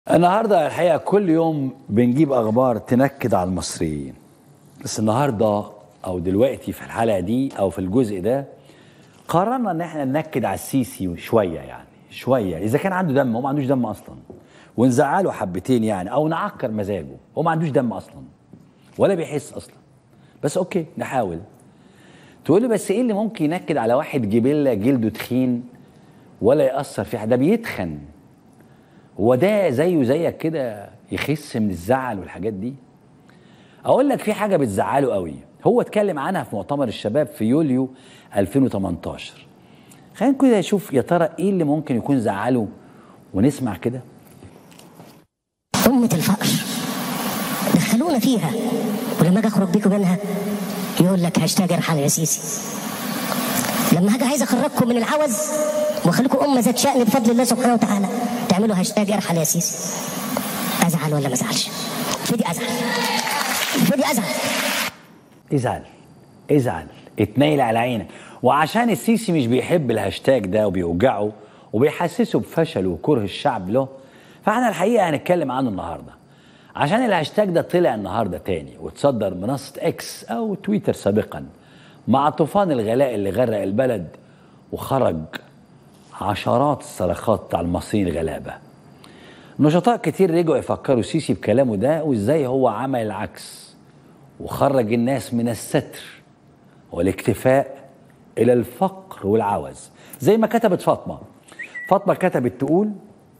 النهارده الحقيقه كل يوم بنجيب اخبار تنكد على المصريين بس النهارده او دلوقتي في الحلقه دي او في الجزء ده قررنا ان احنا ننكد على السيسي شويه يعني شويه اذا كان عنده دم هو ما عندوش دم اصلا ونزعله حبتين يعني او نعكر مزاجه هو ما عندوش دم اصلا ولا بيحس اصلا بس اوكي نحاول تقول لي بس ايه اللي ممكن ينكد على واحد جبله جلده تخين ولا ياثر في حد ده بيتخن هو ده زيه زيك كده يخس من الزعل والحاجات دي اقول لك في حاجه بتزعله قوي هو اتكلم عنها في مؤتمر الشباب في يوليو 2018 خلينا كده نشوف يا ترى ايه اللي ممكن يكون زعله ونسمع كده أمة الفقر دخلونا فيها ولما اجي اخرج بيكم منها يقول لك هاشتاج ارحل يا سيسي لما هاجي عايز اخرجكم من العوز واخليكم امه ذات شان بفضل الله سبحانه وتعالى تعملوا هاشتاج ارحل يا سيسي ازعل ولا ما ازعلش؟ ابتدي ازعل ابتدي ازعل ازعل ازعل اتنيل على عينك وعشان السيسي مش بيحب الهاشتاج ده وبيوجعه وبيحسسه بفشله وكره الشعب له فاحنا الحقيقه هنتكلم عنه النهارده عشان الهاشتاج ده طلع النهارده تاني وتصدر منصه اكس او تويتر سابقا مع طوفان الغلاء اللي غرق البلد وخرج عشرات الصرخات بتاع المصريين الغلابه نشطاء كتير رجعوا يفكروا السيسي بكلامه ده وازاي هو عمل العكس وخرج الناس من الستر والاكتفاء الى الفقر والعوز زي ما كتبت فاطمه فاطمه كتبت تقول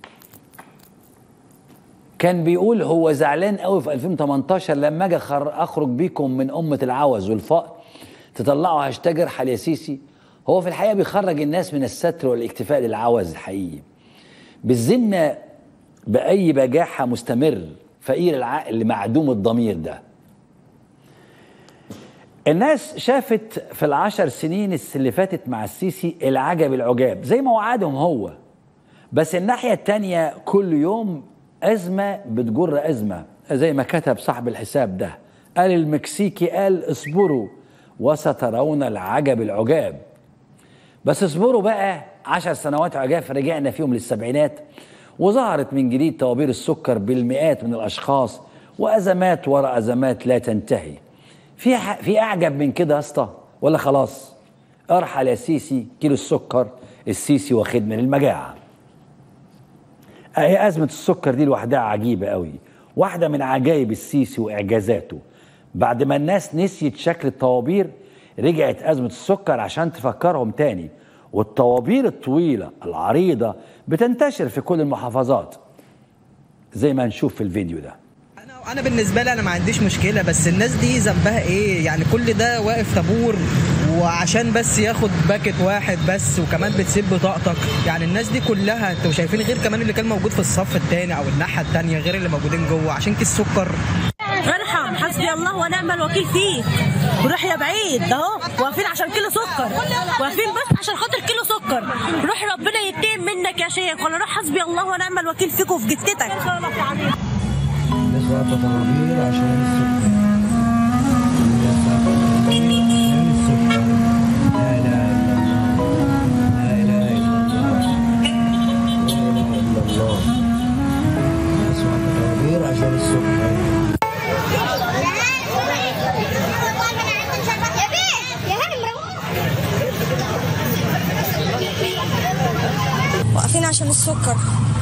كان بيقول هو زعلان قوي في 2018 لما اجي أخر- اخرج بيكم من امه العوز والفقر تطلعوا هاشتاج ارحل يا سيسي هو في الحقيقه بيخرج الناس من الستر والاكتفاء للعوز الحقيقي بالذمه باي بجاحه مستمر فقير العقل معدوم الضمير ده الناس شافت في العشر سنين اللي فاتت مع السيسي العجب العجاب زي ما وعدهم هو بس الناحية التانية كل يوم أزمة بتجر أزمة زي ما كتب صاحب الحساب ده قال المكسيكي قال اصبروا وسترون العجب العجاب بس اصبروا بقى عشر سنوات عجاف رجعنا فيهم للسبعينات وظهرت من جديد طوابير السكر بالمئات من الأشخاص وأزمات وراء أزمات لا تنتهي في ح- في أعجب من كده يا اسطى ولا خلاص ارحل يا سيسي كيلو السكر السيسي واخد من المجاعة هي أزمة السكر دي لوحدها عجيبة قوي واحدة من عجائب السيسي وإعجازاته بعد ما الناس نسيت شكل الطوابير رجعت أزمة السكر عشان تفكرهم تاني والطوابير الطويلة العريضة بتنتشر في كل المحافظات زي ما نشوف في الفيديو ده انا انا بالنسبه لي انا ما عنديش مشكله بس الناس دي ذنبها ايه يعني كل ده واقف طابور وعشان بس ياخد باكت واحد بس وكمان بتسيب بطاقتك يعني الناس دي كلها انتوا شايفين غير كمان اللي كان موجود في الصف الثاني او الناحيه الثانيه غير اللي موجودين جوه عشان كيس سكر ارحم حسبي الله ونعم الوكيل فيك روح يا بعيد اهو واقفين عشان كيلو سكر واقفين بس عشان خاطر كيلو سكر روح ربنا ينتقم منك يا شيخ ولا روح حسبي الله ونعم الوكيل فيك وفي جتتك الناس واقفة طوابير عشان السكر الناس واقفة طوابير عشان السكر لا إله إلا الله لا إله إلا الله لا إله إلا الله الناس واقفة طوابير عشان السكر يا بيه يا هاني مروح واقفين عشان السكر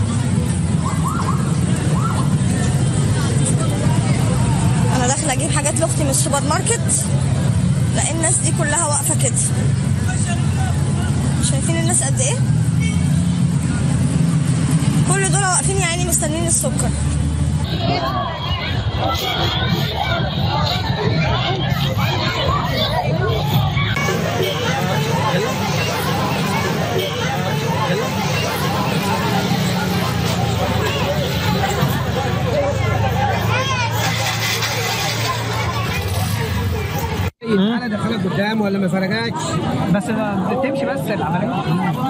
انا داخله اجيب حاجات لاختي من السوبر ماركت لان الناس دي كلها واقفه كده شايفين الناس قد ايه كل دول واقفين يا عيني مستنيين السكر انا دخلك قدام ولا ما فرقكش بس بتمشي بس العمليه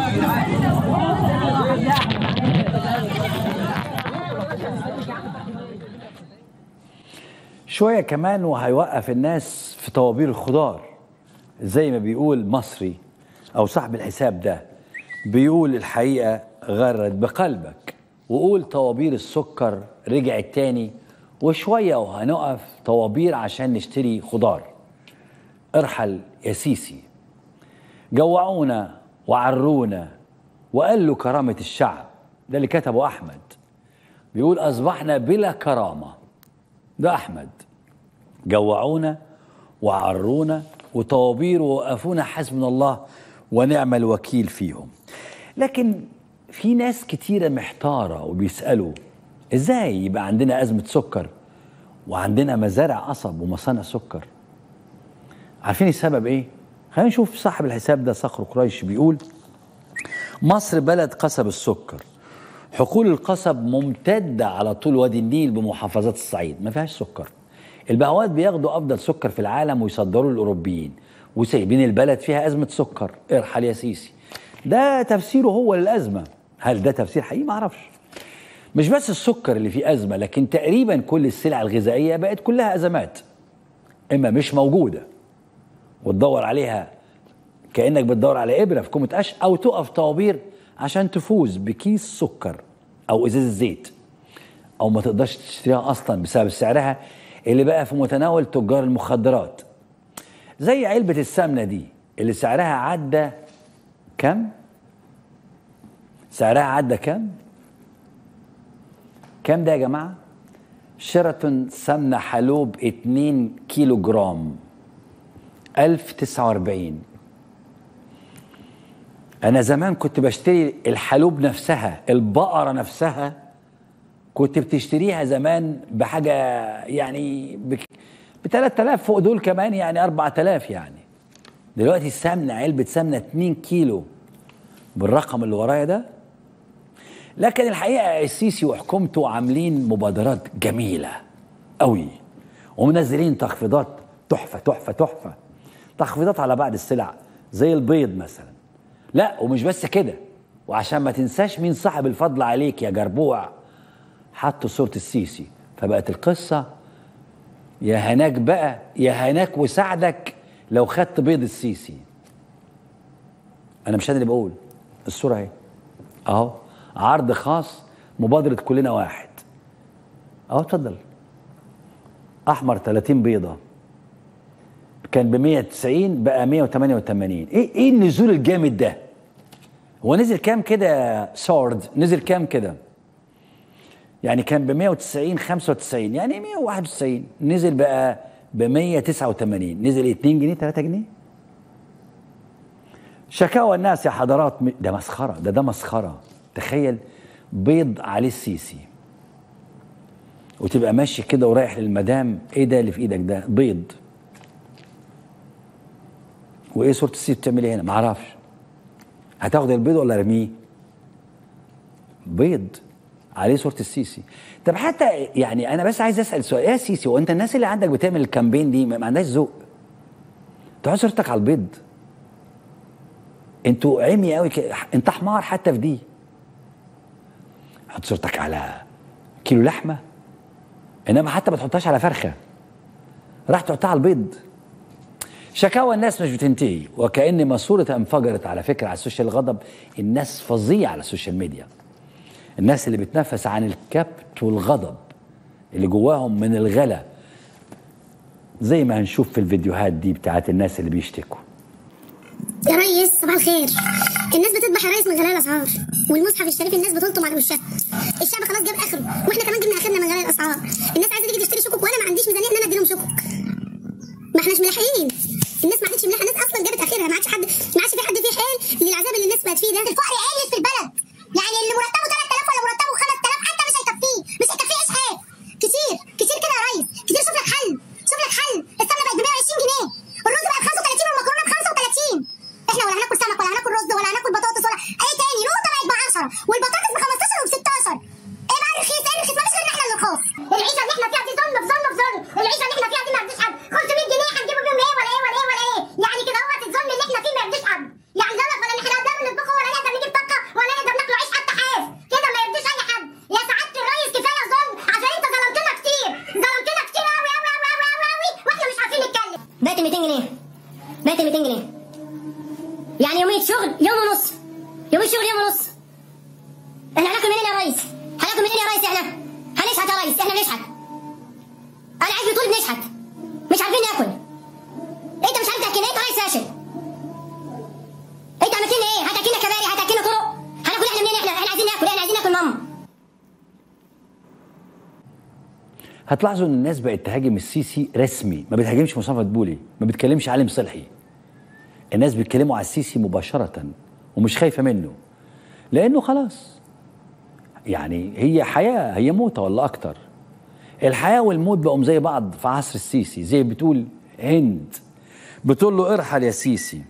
شوية كمان وهيوقف الناس في طوابير الخضار زي ما بيقول مصري أو صاحب الحساب ده بيقول الحقيقة غرد بقلبك وقول طوابير السكر رجعت تاني وشوية وهنقف طوابير عشان نشتري خضار ارحل يا سيسي جوعونا وعرونا وقالوا كرامة الشعب ده اللي كتبه أحمد بيقول أصبحنا بلا كرامة ده أحمد جوعونا وعرونا وطوابير ووقفونا حسبنا الله ونعم الوكيل فيهم لكن في ناس كتيرة محتارة وبيسألوا ازاي يبقى عندنا أزمة سكر وعندنا مزارع قصب ومصانع سكر عارفين السبب ايه؟ خلينا نشوف صاحب الحساب ده صخر قريش بيقول مصر بلد قصب السكر حقول القصب ممتدة على طول وادي النيل بمحافظات الصعيد ما فيهاش سكر البهوات بياخدوا أفضل سكر في العالم ويصدروه للأوروبيين وسايبين البلد فيها أزمة سكر ارحل يا سيسي ده تفسيره هو للأزمة هل ده تفسير حقيقي ما اعرفش مش بس السكر اللي فيه أزمة لكن تقريبا كل السلع الغذائية بقت كلها أزمات إما مش موجودة وتدور عليها كأنك بتدور على إبرة في كومة قش أو تقف طوابير عشان تفوز بكيس سكر أو إزاز زيت أو ما تقدرش تشتريها أصلا بسبب سعرها اللي بقى في متناول تجار المخدرات زي علبة السمنة دي اللي سعرها عدى كم؟ سعرها عدى كم؟ كم ده يا جماعة؟ شيراتون سمنة حلوب 2 كيلو جرام 1049 أنا زمان كنت بشتري الحلوب نفسها البقرة نفسها كنت بتشتريها زمان بحاجة يعني ب 3000 فوق دول كمان يعني 4000 يعني دلوقتي السمنة علبة سمنة 2 كيلو بالرقم اللي ورايا ده لكن الحقيقة السيسي وحكومته عاملين مبادرات جميلة قوي ومنزلين تخفيضات تحفة تحفة تحفة تخفيضات على بعض السلع زي البيض مثلا لا ومش بس كده وعشان ما تنساش مين صاحب الفضل عليك يا جربوع حطوا صورة السيسي فبقت القصة يا هناك بقى يا هناك وساعدك لو خدت بيض السيسي انا مش انا اللي بقول الصورة اهي اهو عرض خاص مبادرة كلنا واحد اهو اتفضل احمر 30 بيضة كان ب 190 بقى 188 ايه ايه النزول الجامد ده هو نزل كام كده سورد نزل كام كده يعني كان ب 190 95 يعني 191 نزل بقى ب 189 نزل 2 جنيه 3 جنيه شكاوى الناس يا حضرات ده مسخره ده ده مسخره تخيل بيض عليه السيسي وتبقى ماشي كده ورايح للمدام ايه ده اللي في ايدك ده بيض وايه صوره السيسي بتعمل ايه هنا معرفش هتاخد البيض ولا ارميه بيض عليه صوره السيسي طب حتى يعني انا بس عايز اسال سؤال ايه يا سيسي هو انت الناس اللي عندك بتعمل الكامبين دي ما عندهاش ذوق تحط صورتك على البيض انتوا عمي قوي كده انت حمار حتى في دي حط صورتك على كيلو لحمه انما حتى ما تحطهاش على فرخه راح تحطها على البيض شكاوى الناس مش بتنتهي وكأن ماسورة انفجرت على فكرة على السوشيال الغضب الناس فظيعة على السوشيال ميديا الناس اللي بتنفس عن الكبت والغضب اللي جواهم من الغلا زي ما هنشوف في الفيديوهات دي بتاعت الناس اللي بيشتكوا يا ريس صباح الخير الناس بتذبح يا ريس من غلاء الاسعار والمصحف الشريف الناس بتلطم على وشها الشعب خلاص جاب اخره واحنا كمان جبنا اخرنا من غلاء الاسعار الناس عايزه تيجي تشتري شكك وانا ما عنديش ميزانيه ان انا ادي لهم شكك ما احناش ملاحقين الناس ما عادتش ملاحقه الناس اصلا جابت اخرها ما عادش حد ما عادش في حد فيه حيل للعذاب اللي الناس بقت فيه ده الفقر عالي في البلد يعني اللي مرتبه 3000 ولا مرتبه 5000 حتى مش هيكفيه مش هيكفيه اسعاف كتير كتير كده يا ريس كتير شوف لك حل شوف لك حل السمنه بقت ب 120 جنيه الرز بقى ب 35 والمكرونه ب 35 احنا ولا هناكل سمك ولا هناكل رز ولا هناكل بطاطس ولا اي تاني نقطه بقت ب 10 والبطاطس ب 15 وب 16 ايه بقى الرخيص ايه الرخيص مفيش غير احنا اللي رخاص العيشه اللي احنا فيها دي ظلم في ظلم في ظلم العيشه اللي احنا فيها دي ما يرضيش حد 500 جنيه هنجيبوا بيهم ايه ولا ايه ولا ايه ولا ايه يعني كده هو الظلم اللي احنا فيه ما يرضيش حد يعني غلط ولا احنا نقدر نطبخه ولا نقدر نجيب طبخه ولا نقدر ناكله عيش حتى حاف كده ما يرضيش اي حد يا سعاده الريس كفايه ظلم عشان انت ظلمتنا كتير ظلمتنا كتير قوي قوي قوي قوي قوي قوي واحنا مش عارفين نتكلم بقت 200 جنيه بقت 200 جنيه يعني يومية شغل يوم ونص يومية شغل يوم ونص احنا هناكل منين يا ريس؟ ريس احنا بنشحت انا عايز طول بنشحت مش عارفين ناكل انت مش عارف تاكل ايه يا ريس فاشل انت عملت لنا ايه هتاكلنا كباري هتاكلنا طرق هناكل احنا منين احنا احنا عايزين ناكل احنا عايزين ناكل ماما هتلاحظوا ان الناس بقت تهاجم السيسي رسمي ما بتهاجمش مصطفى مدبولي ما بتكلمش علي صلحي الناس بيتكلموا على السيسي مباشرة ومش خايفة منه لأنه خلاص يعني هي حياة هي موتة ولا أكتر الحياة والموت بقوا زي بعض في عصر السيسي زي بتقول هند بتقول له ارحل يا سيسي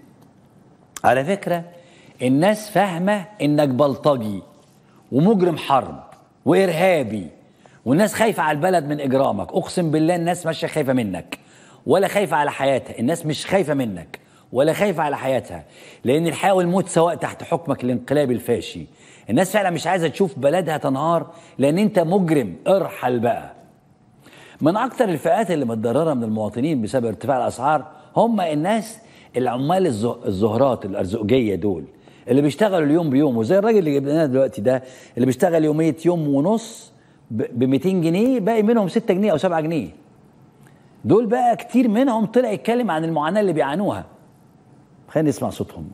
على فكرة الناس فاهمة انك بلطجي ومجرم حرب وارهابي والناس خايفة على البلد من اجرامك اقسم بالله الناس ماشية خايفة منك ولا خايفة على حياتها الناس مش خايفة منك ولا خايفة على حياتها لان الحياة والموت سواء تحت حكمك الانقلابي الفاشي الناس فعلا مش عايزة تشوف بلدها تنهار لان انت مجرم ارحل بقى من اكتر الفئات اللي متضرره من المواطنين بسبب ارتفاع الاسعار هم الناس العمال الزه- الزهرات الارزقجيه دول اللي بيشتغلوا اليوم بيوم وزي الراجل اللي جبناه دلوقتي ده اللي بيشتغل يوميه يوم ونص ب 200 جنيه باقي منهم 6 جنيه او 7 جنيه دول بقى كتير منهم طلع يتكلم عن المعاناه اللي بيعانوها خلينا نسمع صوتهم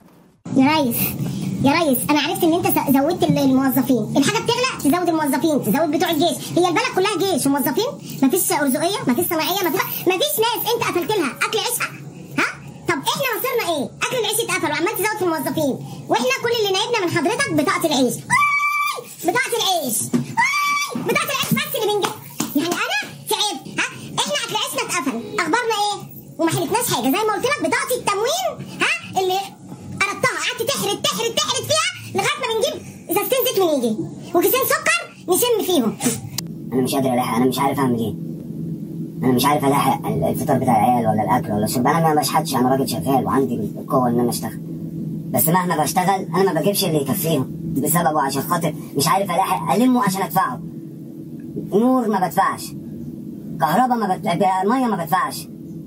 يا ريس يا ريس انا عرفت ان انت ز- زودت ال- الموظفين الحاجه بتغلى تزود الموظفين تزود بتوع الجيش هي البلد كلها جيش وموظفين مفيش ارزقيه مفيش صناعيه مفيش مفيش ناس انت قفلت لها اكل عيشها ها طب احنا مصيرنا ايه اكل العيش اتقفل وعمال تزود في الموظفين واحنا كل اللي نايبنا من حضرتك بطاقه العيش واي! بطاقه العيش واي! بطاقه العيش بس اللي بنجيب يعني انا تعبت ها احنا اكل عيشنا اتقفل اخبارنا ايه وما حلتناش حاجه زي ما قلت لك بطاقه التموين ها اللي قرضتها قعدت تحرد تحرد تحرد فيها لغايه ما بنجيب ازازتين زيت ونيجي وكيسين سكر نشم فيهم انا مش قادر الحق انا مش عارف اعمل ايه انا مش عارف الحق الفطار بتاع العيال ولا الاكل ولا الشرب انا ما بشحتش انا راجل شغال وعندي القوه ان انا اشتغل بس مهما بشتغل انا ما بجيبش اللي يكفيهم بسببه عشان خاطر مش عارف الحق المه عشان ادفعه نور ما بدفعش كهرباء ما بت... ميه ما بدفعش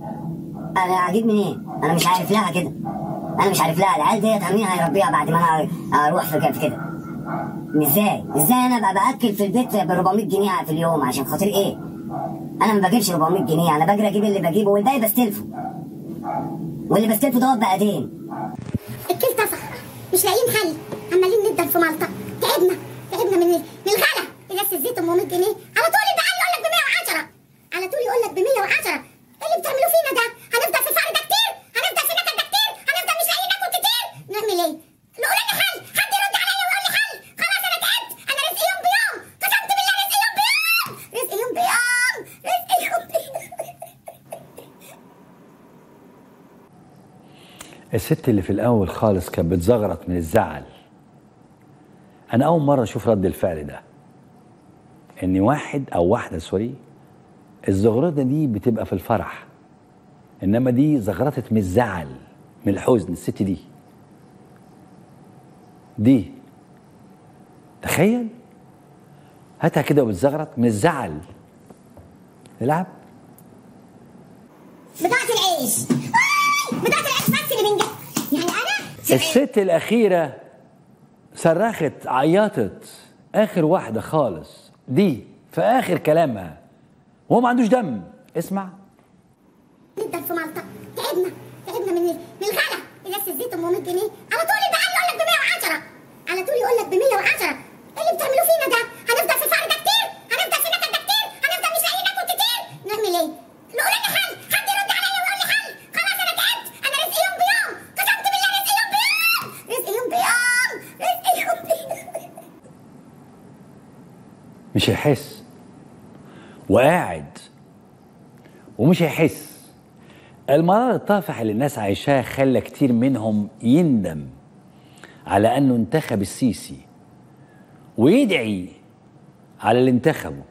انا هجيب منين انا مش عارف لها كده انا مش عارف لها العيال ديت مين هيربيها بعد ما انا اروح في كده- في كده ازاي ازاي انا ابقى باكل في البيت ب 400 جنيه في اليوم عشان خاطر ايه انا ما بجيبش 400 جنيه انا بجري اجيب اللي بجيبه والباقي بستلفه واللي بستلفه دوت بقى دين الكل طفح مش لاقيين حل عمالين ندن في مالطا تعبنا تعبنا من من الغلا ازازه الزيت ام 100 جنيه على طول البقال يقول لك ب 110 على طول يقول لك ب 110 ايه اللي بتعملوه فينا ده هنفضل في الفقر ده كتير هنفضل في النكد ده كتير هنفضل مش لاقيين ناكل كتير نعمل ايه نقول لنا حل حد يرد عليا ويقول لي حل خلاص انا تعبت انا رزقي يوم بيوم قسمت بالله رزقي يوم بيوم رزقي يوم بيوم رزقي يوم بيوم الست اللي في الاول خالص كانت بتزغرط من الزعل انا اول مره اشوف رد الفعل ده ان واحد او واحده سوري الزغرطه دي بتبقى في الفرح انما دي زغرطت من الزعل من الحزن الست دي دي تخيل هاتها كده وبتزغرط من الزعل العب بطاقه العيش واي! بطاقه العيش بس اللي بنجيب يعني انا الست الأخيرة صرخت عيطت آخر واحدة خالص دي في آخر كلامها وهو ما عندوش دم اسمع ندن في مالطا تعبنا تعبنا من من الغلا ازازه الزيت ام 100 جنيه على طول البقال يقول لك ب 110 على طول يقول لك ب 110 ايه اللي بتعملوه فينا ده هنفضل في الفقر ده كتير هنفضل في النكد ده كتير هنفضل مش لاقيين ناكل كتير نعمل ايه نقول لنا حل حد يرد عليا ويقول لي حل خلاص انا تعبت انا رزقي يوم بيوم قسمت بالله رزقي يوم بيوم رزقي يوم بيوم رزقي يوم بيوم مش هيحس وقاعد ومش هيحس المرار الطافح اللي الناس عايشاه خلى كتير منهم يندم على انه انتخب السيسي ويدعي على اللي انتخبه